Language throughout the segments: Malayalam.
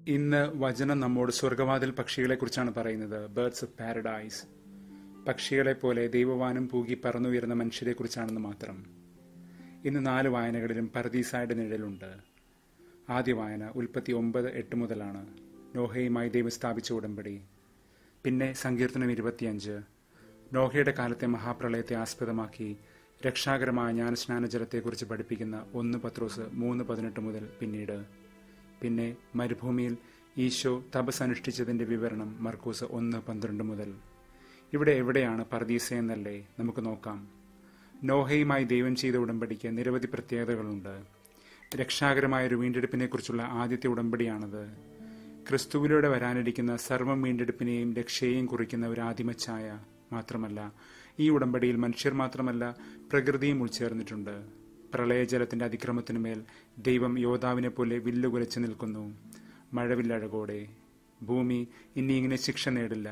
ഇന്ന് വചനം നമ്മോട് സ്വർഗവാതിൽ പക്ഷികളെക്കുറിച്ചാണ് പറയുന്നത് ബേർഡ്സ് ഓഫ് പാരഡൈസ് പക്ഷികളെപ്പോലെ ദൈവവാനം പൂകി പറന്നുയരുന്ന മനുഷ്യരെക്കുറിച്ചാണെന്ന് മാത്രം ഇന്ന് നാല് വായനകളിലും പർദീസായുടെ നിഴലുണ്ട് ആദ്യ വായന ഉൽപ്പത്തി ഒമ്പത് എട്ട് മുതലാണ് നോഹയുമായി ദൈവം സ്ഥാപിച്ച ഉടമ്പടി പിന്നെ സങ്കീർത്തനം ഇരുപത്തിയഞ്ച് നോഹയുടെ കാലത്തെ മഹാപ്രളയത്തെ ആസ്പദമാക്കി രക്ഷാകരമായ ജ്ഞാനസ്നാനജലത്തെക്കുറിച്ച് പഠിപ്പിക്കുന്ന ഒന്ന് പത്രോസ് മൂന്ന് പതിനെട്ട് മുതൽ പിന്നീട് പിന്നെ മരുഭൂമിയിൽ ഈശോ തപസ് അനുഷ്ഠിച്ചതിന്റെ വിവരണം മർക്കൂസ് ഒന്ന് പന്ത്രണ്ട് മുതൽ ഇവിടെ എവിടെയാണ് പർദീസ എന്നല്ലേ നമുക്ക് നോക്കാം നോഹയുമായി ദൈവം ചെയ്ത ഉടമ്പടിക്ക് നിരവധി പ്രത്യേകതകളുണ്ട് രക്ഷാകരമായ ഒരു വീണ്ടെടുപ്പിനെക്കുറിച്ചുള്ള ആദ്യത്തെ ഉടമ്പടിയാണത് ക്രിസ്തുവിലൂടെ വരാനിരിക്കുന്ന സർവ്വം വീണ്ടെടുപ്പിനെയും രക്ഷയെയും കുറിക്കുന്ന ഒരു ആദിമഛായ മാത്രമല്ല ഈ ഉടമ്പടിയിൽ മനുഷ്യർ മാത്രമല്ല പ്രകൃതിയും ഉൾച്ചേർന്നിട്ടുണ്ട് പ്രളയജലത്തിന്റെ അതിക്രമത്തിനുമേൽ ദൈവം യോദ്ധാവിനെ പോലെ വില്ലുകുലച്ചു നിൽക്കുന്നു മഴവില്ലഴകോടെ ഭൂമി ഇനി ഇങ്ങനെ ശിക്ഷ നേടില്ല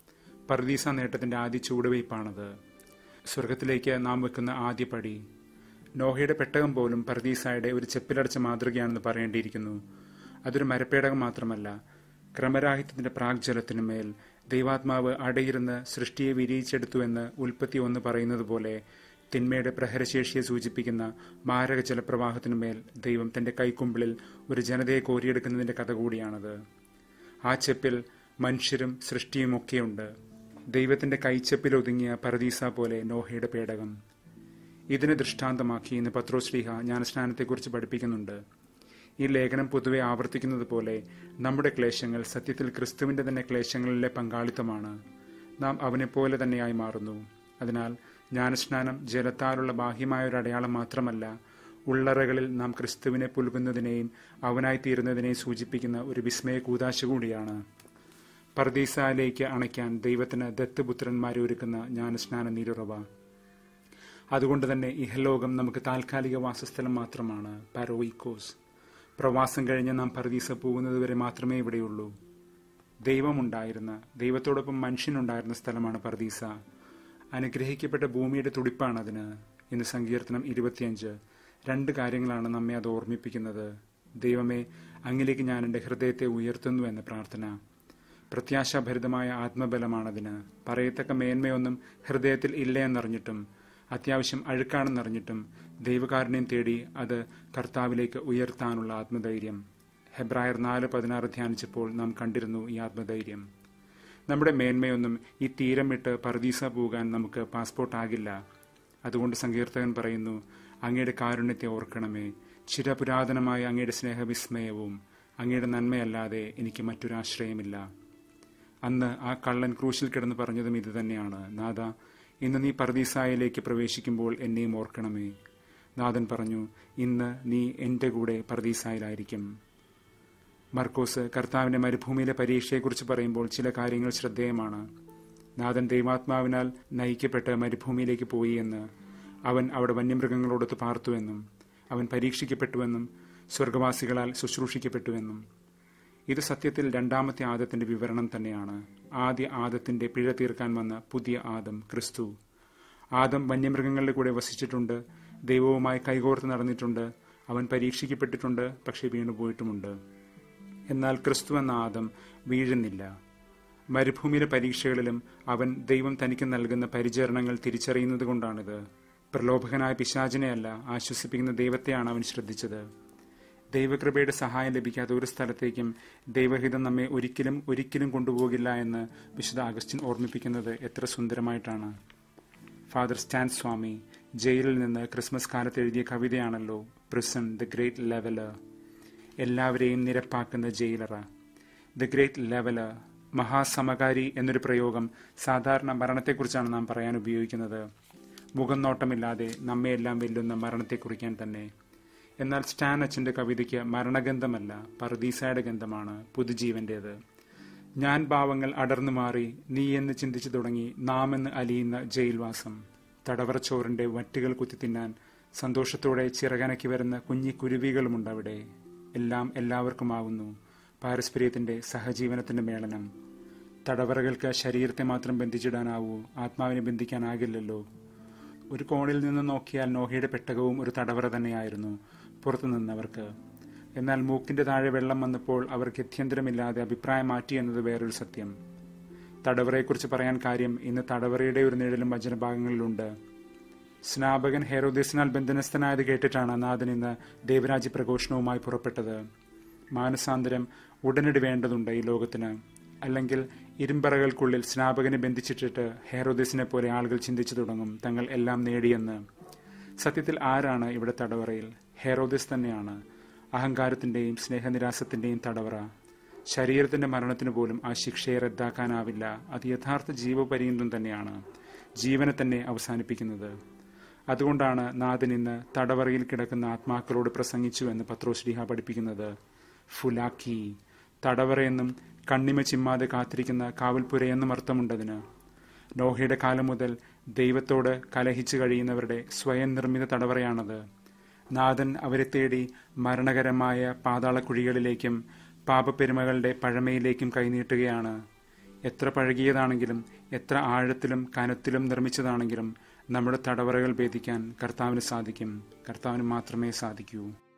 പർദീസ നേട്ടത്തിന്റെ ആദ്യ ചൂടുവയ്പ്പാണത് സ്വർഗത്തിലേക്ക് നാം വെക്കുന്ന ആദ്യ പടി നോഹയുടെ പെട്ടകം പോലും പർദീസായുടെ ഒരു ചെപ്പിലടച്ച മാതൃകയാണെന്ന് പറയേണ്ടിയിരിക്കുന്നു അതൊരു മരപ്പേടകം മാത്രമല്ല ക്രമരാഹിത്യത്തിന്റെ പ്രാഗ്ജലത്തിനുമേൽ ദൈവാത്മാവ് അടയിരുന്ന് സൃഷ്ടിയെ വിരിയിച്ചെടുത്തുവെന്ന് ഉൽപ്പത്തി ഒന്ന് പറയുന്നത് പോലെ തിന്മയുടെ പ്രഹരശേഷിയെ സൂചിപ്പിക്കുന്ന മാരക ജലപ്രവാഹത്തിനുമേൽ ദൈവം തന്റെ കൈക്കുമ്പിളിൽ ഒരു ജനതയെ കോരിയെടുക്കുന്നതിന്റെ കഥ കൂടിയാണത് ആ ചെപ്പിൽ മനുഷ്യരും സൃഷ്ടിയുമൊക്കെയുണ്ട് ദൈവത്തിന്റെ കൈച്ചെപ്പിൽ ഒതുങ്ങിയ പരദീസ പോലെ നോഹയുടെ പേടകം ഇതിനെ ദൃഷ്ടാന്തമാക്കി ഇന്ന് പത്രോശ്രീഹ ജ്ഞാനസ്നാനത്തെക്കുറിച്ച് പഠിപ്പിക്കുന്നുണ്ട് ഈ ലേഖനം പൊതുവെ ആവർത്തിക്കുന്നത് പോലെ നമ്മുടെ ക്ലേശങ്ങൾ സത്യത്തിൽ ക്രിസ്തുവിന്റെ തന്നെ ക്ലേശങ്ങളിലെ പങ്കാളിത്തമാണ് നാം അവനെപ്പോലെ തന്നെയായി മാറുന്നു അതിനാൽ ജ്ഞാനസ്നാനം ജലത്താലുള്ള ബാഹ്യമായ ഒരു അടയാളം മാത്രമല്ല ഉള്ളറകളിൽ നാം ക്രിസ്തുവിനെ പുൽകുന്നതിനെയും അവനായി തീരുന്നതിനെയും സൂചിപ്പിക്കുന്ന ഒരു വിസ്മയ കൂതാശ കൂടിയാണ് പർദീസായിലേക്ക് അണയ്ക്കാൻ ദൈവത്തിന് ദത്തുപുത്രന്മാരെ ഒരുക്കുന്ന ജ്ഞാനസ്നാന നീരുറവ അതുകൊണ്ട് തന്നെ ഇഹലോകം നമുക്ക് താൽക്കാലിക വാസസ്ഥലം മാത്രമാണ് പാരോയിക്കോസ് പ്രവാസം കഴിഞ്ഞ് നാം പർദീസ പോകുന്നത് വരെ മാത്രമേ ഇവിടെയുള്ളൂ ദൈവമുണ്ടായിരുന്ന ദൈവത്തോടൊപ്പം മനുഷ്യനുണ്ടായിരുന്ന സ്ഥലമാണ് പർദീസ അനുഗ്രഹിക്കപ്പെട്ട ഭൂമിയുടെ തുടിപ്പാണ് അതിന് ഇന്ന് സങ്കീർത്തനം ഇരുപത്തിയഞ്ച് രണ്ട് കാര്യങ്ങളാണ് നമ്മെ അത് ഓർമ്മിപ്പിക്കുന്നത് ദൈവമേ അങ്ങിലേക്ക് ഞാൻ എൻ്റെ ഹൃദയത്തെ ഉയർത്തുന്നു എന്ന പ്രാർത്ഥന പ്രത്യാശാഭരിതമായ ആത്മബലമാണതിന് പറയത്തക്ക മേന്മയൊന്നും ഹൃദയത്തിൽ ഇല്ല എന്നറിഞ്ഞിട്ടും അത്യാവശ്യം അഴുക്കാണെന്നറിഞ്ഞിട്ടും ദൈവകാരുണ്യം തേടി അത് കർത്താവിലേക്ക് ഉയർത്താനുള്ള ആത്മധൈര്യം ഹെബ്രായർ നാല് പതിനാറ് ധ്യാനിച്ചപ്പോൾ നാം കണ്ടിരുന്നു ഈ ആത്മധൈര്യം നമ്മുടെ മേന്മയൊന്നും ഈ തീരം വിട്ട് പർദീസ പോകാൻ നമുക്ക് പാസ്പോർട്ട് ആകില്ല അതുകൊണ്ട് സങ്കീർത്തകൻ പറയുന്നു അങ്ങയുടെ കാരുണ്യത്തെ ഓർക്കണമേ ചിരപുരാതനമായ അങ്ങയുടെ സ്നേഹവിസ്മയവും അങ്ങയുടെ നന്മയല്ലാതെ എനിക്ക് മറ്റൊരാശ്രയമില്ല അന്ന് ആ കള്ളൻ ക്രൂശിൽ കിടന്ന് പറഞ്ഞതും ഇതുതന്നെയാണ് നാഥ ഇന്ന് നീ പർദീസായിലേക്ക് പ്രവേശിക്കുമ്പോൾ എന്നെയും ഓർക്കണമേ നാഥൻ പറഞ്ഞു ഇന്ന് നീ എൻ്റെ കൂടെ പർദീസായിലായിരിക്കും മർക്കോസ് കർത്താവിന്റെ മരുഭൂമിയിലെ പരീക്ഷയെക്കുറിച്ച് പറയുമ്പോൾ ചില കാര്യങ്ങൾ ശ്രദ്ധേയമാണ് നാഥൻ ദൈവാത്മാവിനാൽ നയിക്കപ്പെട്ട് മരുഭൂമിയിലേക്ക് പോയി എന്ന് അവൻ അവിടെ വന്യമൃഗങ്ങളോടൊത്ത് പാർത്തുവെന്നും അവൻ പരീക്ഷിക്കപ്പെട്ടുവെന്നും സ്വർഗവാസികളാൽ ശുശ്രൂഷിക്കപ്പെട്ടുവെന്നും ഇത് സത്യത്തിൽ രണ്ടാമത്തെ ആദത്തിന്റെ വിവരണം തന്നെയാണ് ആദ്യ ആദത്തിന്റെ പിഴ തീർക്കാൻ വന്ന പുതിയ ആദം ക്രിസ്തു ആദം വന്യമൃഗങ്ങളുടെ കൂടെ വസിച്ചിട്ടുണ്ട് ദൈവവുമായി കൈകോർത്ത് നടന്നിട്ടുണ്ട് അവൻ പരീക്ഷിക്കപ്പെട്ടിട്ടുണ്ട് പക്ഷെ വീണുപോയിട്ടുമുണ്ട് എന്നാൽ ക്രിസ്തു എന്ന ആദം വീഴുന്നില്ല മരുഭൂമിയിലെ പരീക്ഷകളിലും അവൻ ദൈവം തനിക്ക് നൽകുന്ന പരിചരണങ്ങൾ തിരിച്ചറിയുന്നത് കൊണ്ടാണിത് പ്രലോഭകനായ പിശാചിനെയല്ല ആശ്വസിപ്പിക്കുന്ന ദൈവത്തെയാണ് അവൻ ശ്രദ്ധിച്ചത് ദൈവകൃപയുടെ സഹായം ലഭിക്കാത്ത ഒരു സ്ഥലത്തേക്കും ദൈവഹിതം നമ്മെ ഒരിക്കലും ഒരിക്കലും കൊണ്ടുപോകില്ല എന്ന് വിശുദ്ധ അഗസ്റ്റിൻ ഓർമ്മിപ്പിക്കുന്നത് എത്ര സുന്ദരമായിട്ടാണ് ഫാദർ സ്റ്റാൻ സ്വാമി ജയിലിൽ നിന്ന് ക്രിസ്മസ് കാലത്ത് എഴുതിയ കവിതയാണല്ലോ പ്രിസൺ ദ ഗ്രേറ്റ് ലെവലർ എല്ലാവരെയും നിരപ്പാക്കുന്ന ജയിലറ ദ ഗ്രേറ്റ് ലെവലർ മഹാസമകാരി എന്നൊരു പ്രയോഗം സാധാരണ മരണത്തെക്കുറിച്ചാണ് നാം പറയാൻ ഉപയോഗിക്കുന്നത് മുഖം നോട്ടമില്ലാതെ നമ്മയെല്ലാം വെല്ലുന്ന മരണത്തെ കുറിക്കാൻ തന്നെ എന്നാൽ സ്റ്റാൻ അച്ഛന്റെ കവിതയ്ക്ക് മരണഗന്ധമല്ല പർദീസയുടെ ഗന്ധമാണ് പുതുജീവന്റേത് ഞാൻ ഭാവങ്ങൾ അടർന്നു മാറി നീ എന്ന് ചിന്തിച്ചു തുടങ്ങി നാം എന്ന് അലിയുന്ന ജയിൽവാസം തടവറച്ചോറിന്റെ വറ്റുകൾ കുത്തി തിന്നാൻ സന്തോഷത്തോടെ ചിറകനക്കി വരുന്ന കുഞ്ഞി കുരുവികളുമുണ്ട് അവിടെ എല്ലാം എല്ലാവർക്കുമാകുന്നു പാരസ്പര്യത്തിന്റെ സഹജീവനത്തിന്റെ മേളനം തടവറകൾക്ക് ശരീരത്തെ മാത്രം ബന്ധിച്ചിടാനാവൂ ആത്മാവിനെ ബന്ധിക്കാനാകില്ലല്ലോ ഒരു കോണിൽ നിന്ന് നോക്കിയാൽ നോഹയുടെ പെട്ടകവും ഒരു തടവറ തന്നെയായിരുന്നു പുറത്തു നിന്നവർക്ക് എന്നാൽ മൂക്കിന്റെ താഴെ വെള്ളം വന്നപ്പോൾ അവർ ഗത്യന്തരമില്ലാതെ അഭിപ്രായം മാറ്റി എന്നത് വേറൊരു സത്യം തടവറയെക്കുറിച്ച് പറയാൻ കാര്യം ഇന്ന് തടവറയുടെ ഒരു നിഴലും വചനഭാഗങ്ങളിലുണ്ട് സ്നാപകൻ ഹെറോദേസിനാൽ ബന്ധനസ്ഥനായത് കേട്ടിട്ടാണ് നാഥൻ ഇന്ന് ദേവരാജ്യ പ്രഘോഷണവുമായി പുറപ്പെട്ടത് മാനസാന്തരം ഉടനടി വേണ്ടതുണ്ട് ഈ ലോകത്തിന് അല്ലെങ്കിൽ ഇരുമ്പറകൾക്കുള്ളിൽ സ്നാപകനെ ബന്ധിച്ചിട്ടിട്ട് ഹെറോദേസിനെ പോലെ ആളുകൾ ചിന്തിച്ചു തുടങ്ങും തങ്ങൾ എല്ലാം നേടിയെന്ന് സത്യത്തിൽ ആരാണ് ഇവിടെ തടവറയിൽ ഹെറോദേസ് തന്നെയാണ് അഹങ്കാരത്തിന്റെയും സ്നേഹനിരാസത്തിന്റെയും തടവറ ശരീരത്തിന്റെ മരണത്തിന് പോലും ആ ശിക്ഷയെ റദ്ദാക്കാനാവില്ല അത് യഥാർത്ഥ ജീവപര്യന്തം തന്നെയാണ് ജീവനെ തന്നെ അവസാനിപ്പിക്കുന്നത് അതുകൊണ്ടാണ് നാഥൻ ഇന്ന് തടവറയിൽ കിടക്കുന്ന ആത്മാക്കളോട് പ്രസംഗിച്ചു എന്ന് പത്രോശ്രീഹ പഠിപ്പിക്കുന്നത് ഫുലാക്കി തടവറയെന്നും കണ്ണിമ ചിമ്മാതെ കാത്തിരിക്കുന്ന കാവൽപുരയെന്നും അർത്ഥമുണ്ടതിന് നോഹയുടെ കാലം മുതൽ ദൈവത്തോട് കലഹിച്ചു കഴിയുന്നവരുടെ സ്വയം നിർമ്മിത തടവറയാണത് നാഥൻ അവരെ തേടി മരണകരമായ പാതാളക്കുഴികളിലേക്കും പാപപ്പെരുമകളുടെ പഴമയിലേക്കും കൈനീട്ടുകയാണ് എത്ര പഴകിയതാണെങ്കിലും എത്ര ആഴത്തിലും കനത്തിലും നിർമ്മിച്ചതാണെങ്കിലും നമ്മുടെ തടവറകൾ ഭേദിക്കാൻ കർത്താവിന് സാധിക്കും കർത്താവിന് മാത്രമേ സാധിക്കൂ